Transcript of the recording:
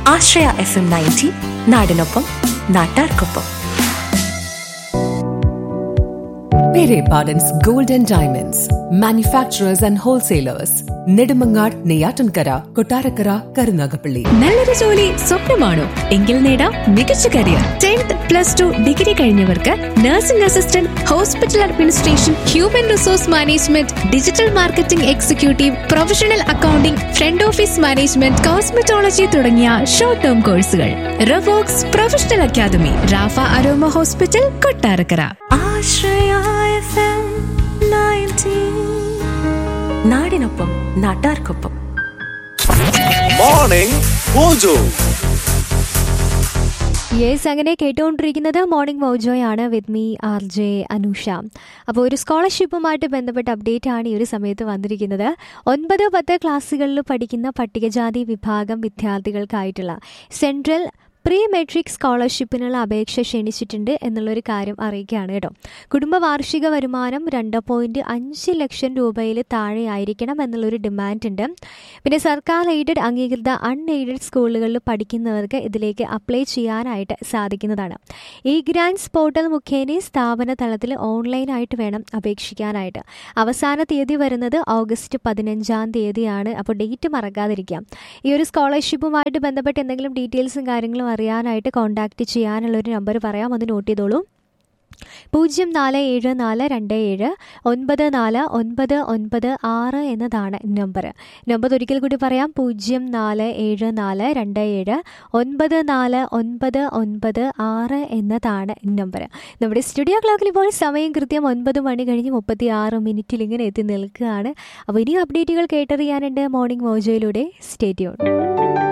ആശ്രയ F M ninety നാടിനൊപ്പം നാട്ടാർക്കൊപ്പം Pere Pardon's Gold and Diamonds, manufacturers and wholesalers, Nedimangar, Neyatankara, Kotarakara, Karunagapalli. നല്ലൊരു ജോലി സ്വപ്നമാണോ എങ്കിൽ നേടാം മികച്ച career tenth plus two degree കഴിഞ്ഞവർക്ക് nursing assistant hospital administration human resource management digital marketing executive professional accounting front office management cosmetology തുടങ്ങിയ short term കോഴ്സുകൾ റവോക്സ് professional academy റാഫ Aroma hospital Kottarakkara Ashraya F M ninety നാടിനൊപ്പം നാട്ടാർക്കൊപ്പം മോർണിംഗ് മോജോ യെസ് അങ്ങനെ കേട്ടുകൊണ്ടിരിക്കുന്നത് morning മോജോയാണ് with me R J Anusha അപ്പോൾ ഒരു സ്കോളർഷിപ്പുമായിട്ട് ബന്ധപ്പെട്ട അപ്ഡേറ്റ് ആണ് ഈ ഒരു സമയത്ത് വന്നിരിക്കുന്നത് ഒൻപത് പത്ത് ക്ലാസ്സുകളിൽ പഠിക്കുന്ന പട്ടികജാതി വിഭാഗം വിദ്യാർത്ഥികൾക്കായിട്ടുള്ള സെൻട്രൽ പ്രീ മെട്രിക് സ്കോളർഷിപ്പിനുള്ള അപേക്ഷ ക്ഷണിച്ചിട്ടുണ്ട് എന്നുള്ളൊരു കാര്യം അറിയിക്കുകയാണ് കേട്ടോ കുടുംബ വാർഷിക വരുമാനം രണ്ട് പോയിൻറ്റ് അഞ്ച് ലക്ഷം രൂപയിൽ താഴെ ആയിരിക്കണം എന്നുള്ളൊരു ഡിമാൻഡ് ഉണ്ട് പിന്നെ സർക്കാർ എയ്ഡഡ് അംഗീകൃത അൺഎയ്ഡഡ് സ്കൂളുകളിൽ പഠിക്കുന്നവർക്ക് ഇതിലേക്ക് അപ്ലൈ ചെയ്യാനായിട്ട് സാധിക്കുന്നതാണ് ഈ ഗ്രാൻഡ്സ് പോർട്ടൽ മുഖേന സ്ഥാപന തലത്തിൽ ഓൺലൈനായിട്ട് വേണം അപേക്ഷിക്കാനായിട്ട് അവസാന തീയതി വരുന്നത് ഓഗസ്റ്റ് പതിനഞ്ചാം തീയതിയാണ് അപ്പോൾ ഡേറ്റ് മറക്കാതിരിക്കാം ഈ ഒരു സ്കോളർഷിപ്പുമായിട്ട് ബന്ധപ്പെട്ട് എന്തെങ്കിലും ഡീറ്റെയിൽസും കാര്യങ്ങളും അറിയാനായിട്ട് കോൺടാക്റ്റ് ചെയ്യാനുള്ള ഒരു നമ്പർ പറയാം അത് നോട്ട് ചെയ്തോളൂ പൂജ്യം നാല് ഏഴ് നാല് രണ്ട് ഏഴ് ഒൻപത് നാല് ഒൻപത് ഒൻപത് ആറ് എന്നതാണ് നമ്പർ നമ്പർ ഒരിക്കൽ കൂടി പറയാം പൂജ്യം നാല് ഏഴ് നാല് രണ്ട് ഏഴ് ഒൻപത് നാല് ഒൻപത് ഒൻപത് ആറ് എന്നതാണ് നമ്പർ നമ്മുടെ സ്റ്റുഡിയോ ക്ലോക്കിൽ ഇപ്പോൾ സമയം കൃത്യം ഒൻപത് മണി കഴിഞ്ഞ് മുപ്പത്തി ആറ് മിനിറ്റിൽ ഇങ്ങനെ എത്തി നിൽക്കുകയാണ് അപ്പോൾ ഇനി അപ്ഡേറ്റുകൾ കേട്ടറിയാനുണ്ട് മോർണിംഗ് മോജോയിലൂടെ സ്റ്റേറ്റ്യൂൺ